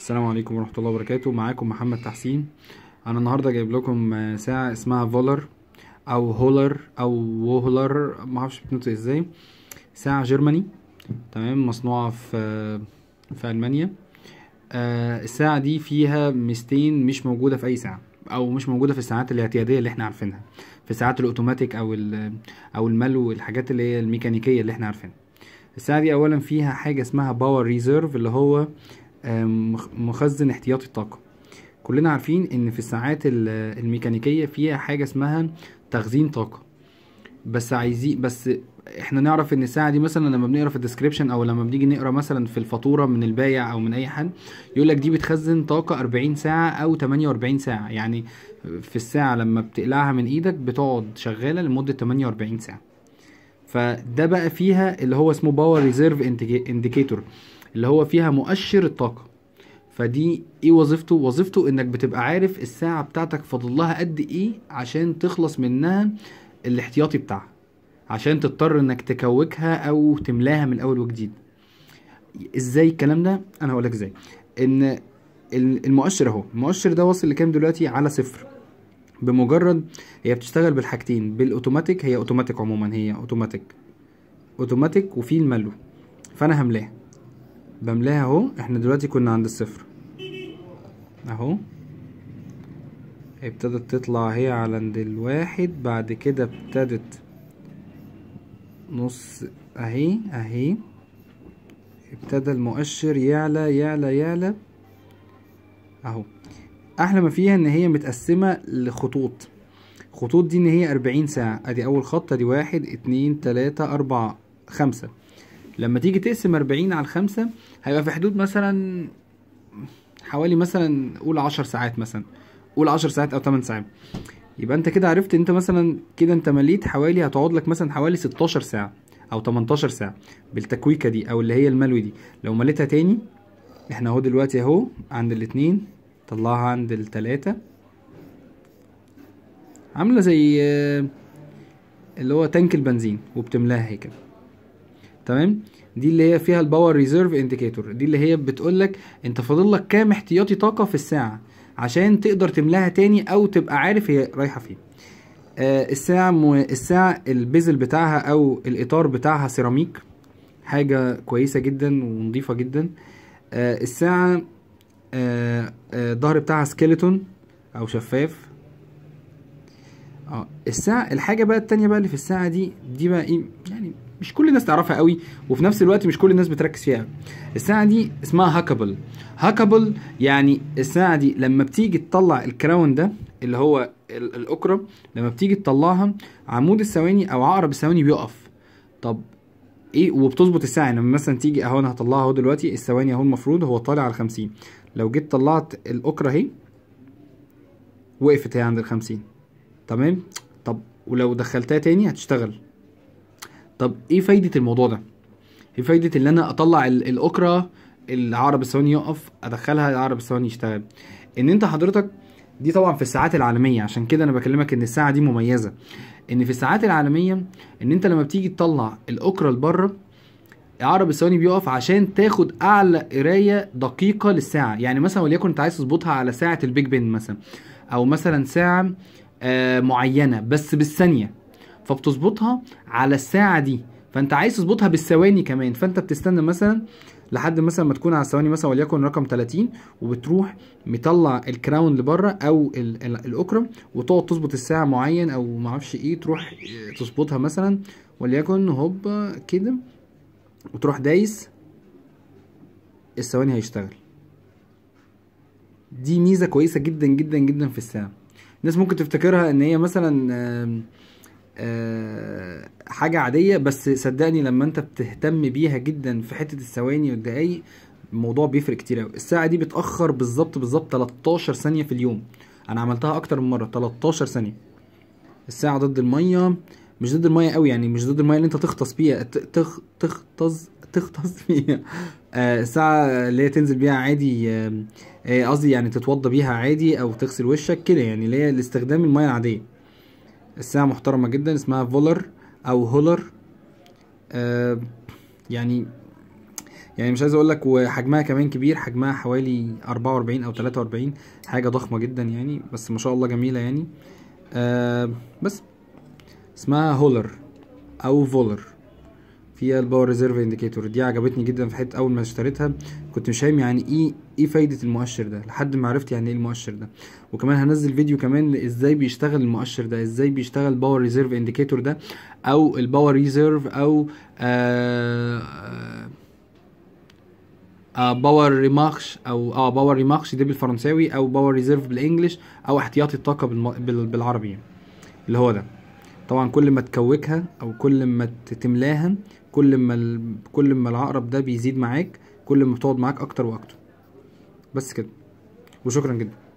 السلام عليكم ورحمة الله وبركاته معاكم محمد تحسين أنا النهاردة جايب لكم آه، ساعة اسمها فولر أو هولر أو وهولر معرفش بتنطق ازاي ساعة جرماني تمام مصنوعة في آه، في ألمانيا آه، الساعة دي فيها ميزتين مش موجودة في أي ساعة أو مش موجودة في الساعات الاعتيادية اللي احنا عارفينها في ساعات الأوتوماتيك أو ال- أو الملو الحاجات اللي هي الميكانيكية اللي احنا عارفينها الساعة دي أولا فيها حاجة اسمها باور ريزيرف اللي هو آم، مخ- مخزن احتياطي الطاقة كلنا عارفين ان في الساعات ال- الميكانيكية فيها حاجة اسمها تخزين طاقة بس عايزين بس احنا نعرف ان الساعة دي مثلا لما بنقرا في الديسكريبشن او لما بنيجي نقرا مثلا في الفاتورة من البايع او من اي حد يقول لك دي بتخزن طاقة 40 ساعة او 48 ساعة يعني في الساعة لما بتقلعها من ايدك بتقعد شغالة لمدة 48 ساعة فده بقى فيها اللي هو اسمه باور ريزيرف انديكيتور اللي هو فيها مؤشر الطاقة فدي ايه وظيفته وظيفته انك بتبقى عارف الساعة بتاعتك فاضل لها قد ايه عشان تخلص منها الاحتياطي بتاعها عشان تضطر انك تكوكها او تملاها من اول وجديد ازاي الكلام ده انا هقولك ازاي ان ال- المؤشر اهو المؤشر ده واصل لكام دلوقتي على صفر بمجرد هي بتشتغل بالحاجتين بالاوتوماتيك هي اوتوماتيك عموما هي اوتوماتيك اوتوماتيك وفي الملو فانا هملاها بملاها اهو احنا دلوقتي كنا عند الصفر اهو ابتدت تطلع هي على عند الواحد بعد كده ابتدت نص اهي اهي ابتدى المؤشر يعلى يعلى يعلى اهو احلى ما فيها ان هي متقسمة لخطوط خطوط دي ان هي اربعين ساعة ادي اول خط ادي واحد اتنين تلاتة اربعة خمسة لما تيجي تقسم اربعين على الخمسة هيبقى في حدود مثلا حوالي مثلا قول عشر ساعات مثلا قول عشر ساعات او تمن ساعات يبقى انت كده عرفت انت مثلا كده انت مليت حوالي هتقعد لك مثلا حوالي 16 ساعة او 18 ساعة بالتكويكة دي او اللي هي الملوي دي لو مليتها تاني احنا اهو دلوقتي اهو عند الاتنين طلعها عند التلاتة عاملة زي آه، اللي هو تانك البنزين وبتملاها هي كده تمام دي اللي هي فيها الباور ريزيرف انديكيتور دي اللي هي بتقول لك انت فاضل لك كام احتياطي طاقه في الساعه عشان تقدر تملاها تاني او تبقى عارف هي رايحه فين آه الساعه مو... الساعه البيزل بتاعها او الاطار بتاعها سيراميك حاجه كويسه جدا ونظيفه جدا آه الساعه آه آه الظهر بتاعها سكيلتون او شفاف اه الساعة الحاجة بقى التانية بقى اللي في الساعة دي دي بقى ايه يعني مش كل الناس تعرفها قوي وفي نفس الوقت مش كل الناس بتركز فيها الساعة دي اسمها هاكابل هاكابل يعني الساعة دي لما بتيجي تطلع الكراون ده اللي هو ال- الأكرة لما بتيجي تطلعها عمود الثواني أو عقرب الثواني بيقف طب ايه وبتظبط الساعة يعني لما مثلا تيجي اهو انا هطلعها اهو دلوقتي الثواني اهو المفروض هو طالع على 50 لو جيت طلعت الأكرة اهي وقفت هي عند الخمسين تمام طب ولو دخلتها تاني هتشتغل طب ايه فايدة الموضوع ده ايه فايدة ان انا اطلع ال- الاكرة العقرب الثواني يقف ادخلها العقرب الثواني يشتغل ان انت حضرتك دي طبعا في الساعات العالمية عشان كده انا بكلمك ان الساعة دي مميزة ان في الساعات العالمية ان انت لما بتيجي تطلع الاكرة لبره عقرب الثواني بيقف عشان تاخد اعلى قرايه دقيقه للساعه يعني مثلا وليكن انت عايز تظبطها على ساعه البيج بن مثلا او مثلا ساعه آه معينه بس بالثانيه فبتظبطها على الساعه دي فانت عايز تظبطها بالثواني كمان فانت بتستنى مثلا لحد مثلا ما تكون على الثواني مثلا وليكن رقم 30 وبتروح مطلع الكراون لبره او ال- ال- الاكرم وتقعد تظبط الساعه معين او معرفش ايه تروح آه، تظبطها مثلا وليكن هوب كده وتروح دايس الثواني هيشتغل دي ميزه كويسه جدا جدا جدا في الساعه الناس ممكن تفتكرها ان هي مثلا آم، آه، حاجه عاديه بس صدقني لما انت بتهتم بيها جدا في حته الثواني والدقايق الموضوع بيفرق كتير قوي الساعه دي بتاخر بالظبط بالظبط 13 ثانيه في اليوم انا عملتها اكتر من مره 13 ثانيه الساعة ضد المية مش ضد المية قوي يعني مش ضد المية اللي انت تغطس بيها ت- تخ تغطس تغطس بيها آه، الساعة اللي هي تنزل بيها عادي آم، آه، قصدي يعني تتوضى بيها عادي او تغسل وشك كده يعني اللي هي لاستخدام المية العادية الساعة محترمة جدا اسمها فولر او هولر آه، يعني يعني مش عايز اقول لك وحجمها كمان كبير حجمها حوالي 44 او 43 حاجه ضخمه جدا يعني بس ما شاء الله جميله يعني آه بس اسمها هولر او فولر فيها الباور ريزيرف انديكيتور دي عجبتني جدا في حته اول ما اشتريتها كنت مش فاهم يعني ايه ايه فايده المؤشر ده لحد ما عرفت يعني ايه المؤشر ده وكمان هنزل فيديو كمان ازاي بيشتغل المؤشر ده ازاي بيشتغل باور ريزيرف انديكيتور ده او الباور ريزيرف او آه آه باور ريمارش او اه باور ريمارش دي بالفرنساوي او باور ريزيرف بالانجلش او احتياطي الطاقه بالم... بال... بالعربي يعني. اللي هو ده طبعا كل ما تكوكها او كل ما تملاها كل ما ال... كل ما العقرب ده بيزيد معاك كل ما بتقعد معاك اكتر واكتر بس كده وشكرا جدا